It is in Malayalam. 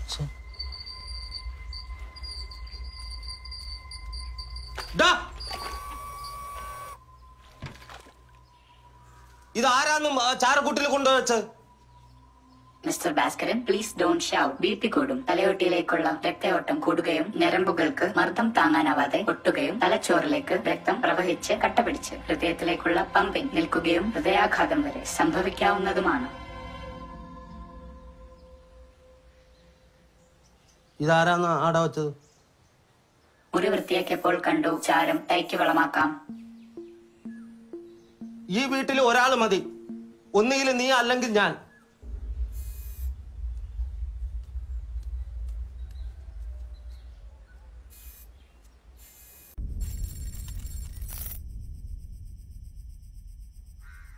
ഇതാരാന്നും ചാരക്കൂട്ടിൽ കൊണ്ടുവച്ചത് mister Bhaskaran please don't shout B P കൂടും തലയോട്ടിയിലേക്കുള്ള രക്തയോട്ടം കൂടുകയും ഞരമ്പുകൾക്ക് മർദ്ദം താങ്ങാനാവാതെ പൊട്ടുകയും തലച്ചോറിലേക്ക് രക്തം പ്രവഹിച്ച് കട്ടപിടിച്ച് ഹൃദയത്തിലേക്കുള്ള പമ്പിംഗ് നിൽക്കുകയും ഹൃദയാഘാതം വരെ സംഭവിക്കാവുന്നതുമാണ് ഇതാരാന്ന് ആടെ വെച്ചത് മുറി വൃത്തിയാക്കിയപ്പോൾ കണ്ടു ചാരം തൈക്ക് വളമാക്കാം ഈ വീട്ടിൽ ഒരാൾ മതി ഒന്നുകിൽ നീ അല്ലെങ്കിൽ ഞാൻ